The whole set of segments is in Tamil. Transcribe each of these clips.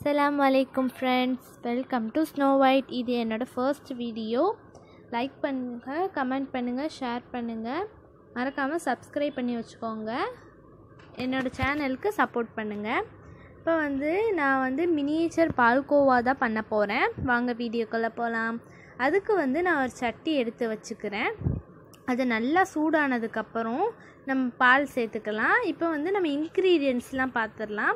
அஸ்ஸலாமு அலைக்கும் friends welcome to snow white இது என்னோடய ஃபர்ஸ்ட் வீடியோ லைக் பண்ணுங்கள் கமெண்ட் பண்ணுங்கள் ஷேர் பண்ணுங்கள் மறக்காமல் சப்ஸ்கிரைப் பண்ணி வச்சுக்கோங்க என்னோடய சேனலுக்கு சப்போர்ட் பண்ணுங்கள் இப்போ வந்து நான் வந்து மினியேச்சர் பால்கோவா தான் பண்ண போகிறேன் வாங்க வீடியோக்குள்ளே போகலாம் அதுக்கு வந்து நான் ஒரு சட்டி எடுத்து வச்சுக்கிறேன் அது நல்லா சூடானதுக்கப்புறம் நம்ம பால் சேர்த்துக்கலாம் இப்போ வந்து நம்ம இன்க்ரீடியன்ட்ஸ்லாம் பார்த்துடலாம்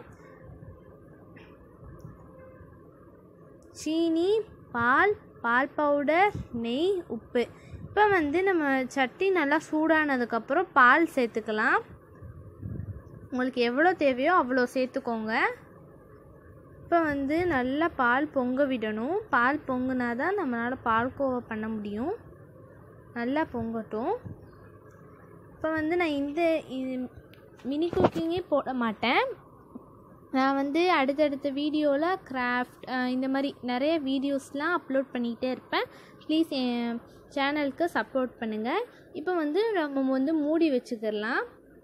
சீனி பால் பால் பவுடர் நெய் உப்பு இப்போ வந்து நம்ம சட்டி நல்லா சூடானதுக்கப்புறம் பால் சேர்த்துக்கலாம் உங்களுக்கு எவ்வளோ தேவையோ அவ்வளோ சேர்த்துக்கோங்க இப்போ வந்து நல்லா பால் பொங்க விடணும் பால் பொங்குனா தான் நம்மளால் பால்கோவா பண்ண முடியும் நல்லா பொங்கட்டும் இப்போ வந்து நான் இந்த மினி குக்கிங்கே போட மாட்டேன் நான் வந்து அடுத்தடுத்த வீடியோவில் கிராஃப்ட் இந்த மாதிரி நிறைய வீடியோஸ்லாம் அப்லோட் பண்ணிகிட்டே இருப்பேன் ப்ளீஸ் என் சேனலுக்கு சப்போர்ட் பண்ணுங்கள் இப்போ வந்து நம்ம வந்து மூடி வச்சுக்கிடலாம்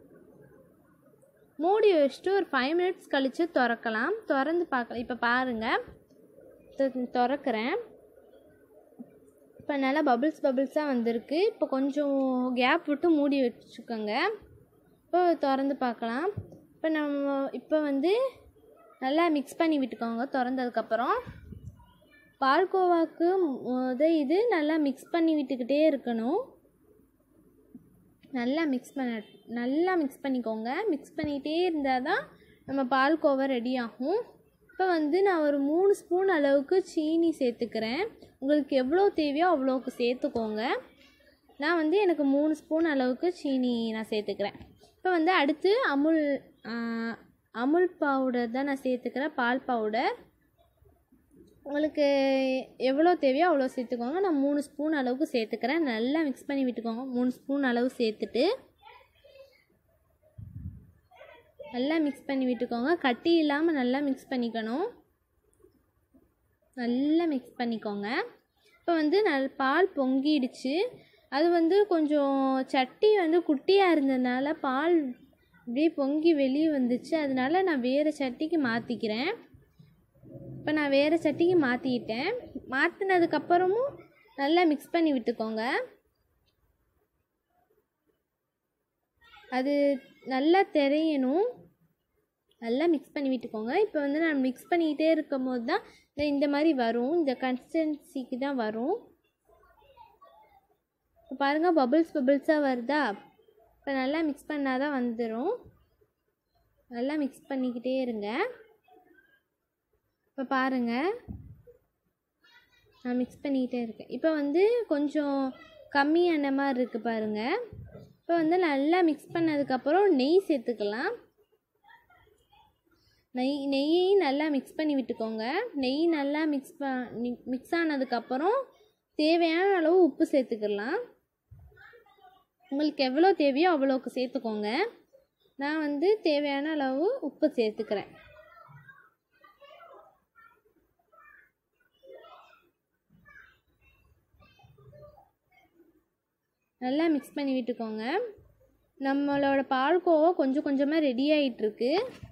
மூடி வச்சுட்டு ஒரு ஃபைவ் மினிட்ஸ் கழித்து திறக்கலாம் திறந்து பார்க்கலாம் இப்போ பாருங்கள் திறக்கிறேன் இப்போ நல்லா பபிள்ஸ் பபிள்ஸாக வந்திருக்கு இப்போ கொஞ்சம் கேப் விட்டு மூடி வச்சுக்கோங்க இப்போ திறந்து பார்க்கலாம் இப்போ நம்ம இப்போ வந்து நல்லா மிக்ஸ் பண்ணி விட்டுக்கோங்க திறந்ததுக்கப்புறம் பால்கோவாக்கு முத இது நல்லா மிக்ஸ் பண்ணி விட்டுக்கிட்டே இருக்கணும் நல்லா மிக்ஸ் பண்ண நல்லா மிக்ஸ் பண்ணிக்கோங்க மிக்ஸ் பண்ணிகிட்டே இருந்தால் தான் நம்ம பால்கோவா ரெடி ஆகும் இப்போ வந்து நான் ஒரு மூணு ஸ்பூன் அளவுக்கு சீனி சேர்த்துக்கிறேன் உங்களுக்கு எவ்வளோ தேவையோ அவ்வளோக்கு சேர்த்துக்கோங்க நான் வந்து எனக்கு மூணு ஸ்பூன் அளவுக்கு சீனி நான் சேர்த்துக்கிறேன் இப்போ வந்து அடுத்து அமுல் அமுல் பவுடர் தான் நான் சேர்த்துக்கிறேன் பால் பவுடர் உங்களுக்கு எவ்வளோ தேவையோ அவ்வளோ சேர்த்துக்கோங்க நான் மூணு ஸ்பூன் அளவுக்கு சேர்த்துக்கிறேன் நல்லா மிக்ஸ் பண்ணி விட்டுக்கோங்க மூணு ஸ்பூன் அளவு சேர்த்துட்டு நல்லா மிக்ஸ் பண்ணி விட்டுக்கோங்க கட்டி இல்லாமல் நல்லா மிக்ஸ் பண்ணிக்கணும் நல்லா மிக்ஸ் பண்ணிக்கோங்க இப்போ வந்து நல் பால் பொங்கிடுச்சு அது வந்து கொஞ்சம் சட்டி வந்து குட்டியாக இருந்ததுனால பால் இப்படியே பொங்கி வெளியே வந்துச்சு அதனால நான் வேறு சட்டிக்கு மாற்றிக்கிறேன் இப்போ நான் வேறு சட்டிக்கு மாற்றிக்கிட்டேன் மாற்றினதுக்கப்புறமும் நல்லா மிக்ஸ் பண்ணி விட்டுக்கோங்க அது நல்லா தெரியணும் நல்லா மிக்ஸ் பண்ணி விட்டுக்கோங்க இப்போ வந்து நான் மிக்ஸ் பண்ணிக்கிட்டே இருக்கும் போது தான் இந்த இந்த மாதிரி வரும் இந்த கன்சிஸ்டன்சிக்கு தான் வரும் இப்போ பாருங்கள் பபுள்ஸ் பபுள்ஸாக வருதா இப்போ நல்லா மிக்ஸ் பண்ணால் தான் வந்துடும் நல்லா மிக்ஸ் பண்ணிக்கிட்டே இருங்க இப்போ பாருங்கள் நான் மிக்ஸ் பண்ணிக்கிட்டே இருக்கேன் இப்போ வந்து கொஞ்சம் கம்மியான மாதிரி இருக்குது பாருங்கள் இப்போ வந்து நல்லா மிக்ஸ் பண்ணதுக்கப்புறம் நெய் சேர்த்துக்கலாம் நெய் நெய்யையும் நல்லா மிக்ஸ் பண்ணி விட்டுக்கோங்க நெய் நல்லா மிக்ஸ் ப மிக்ஸ் ஆனதுக்கப்புறம் தேவையான அளவு உப்பு சேர்த்துக்கலாம் உங்களுக்கு எவ்வளோ தேவையோ அவ்வளோக்கு சேர்த்துக்கோங்க நான் வந்து தேவையான அளவு உப்பு சேர்த்துக்கிறேன் நல்லா மிக்ஸ் பண்ணி விட்டுக்கோங்க நம்மளோட பால்கோவா கொஞ்சம் கொஞ்சமாக ரெடி ஆகிட்டுருக்கு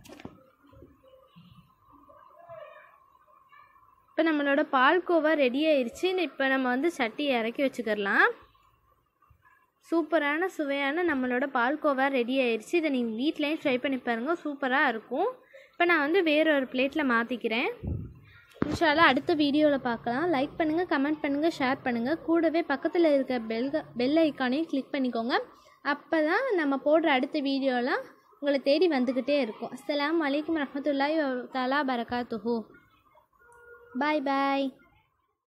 இப்போ நம்மளோட பால்கோவா ரெடி ஆயிடுச்சு இப்போ நம்ம வந்து சட்டி இறக்கி வச்சுக்கிடலாம் சூப்பரான சுவையான நம்மளோட பால்கோவா ரெடி ஆயிடுச்சு இதை நீங்கள் வீட்லேயும் ட்ரை பண்ணி பாருங்கள் சூப்பராக இருக்கும் இப்போ நான் வந்து வேற ஒரு பிளேட்டில் மாற்றிக்கிறேன் இன்ஷால்லா அடுத்த வீடியோவில் பார்க்கலாம் லைக் பண்ணுங்கள் கமெண்ட் பண்ணுங்கள் ஷேர் பண்ணுங்கள் கூடவே பக்கத்தில் இருக்க பெல் பெல் ஐக்கானையும் கிளிக் பண்ணிக்கோங்க அப்போ தான் நம்ம போடுற அடுத்த வீடியோலாம் உங்களை தேடி வந்துக்கிட்டே இருக்கும் அஸ்லாம் வலைக்கம் ரஹமத்துல்லாய் தலா பரகாத்துஹூ பாய் பாய்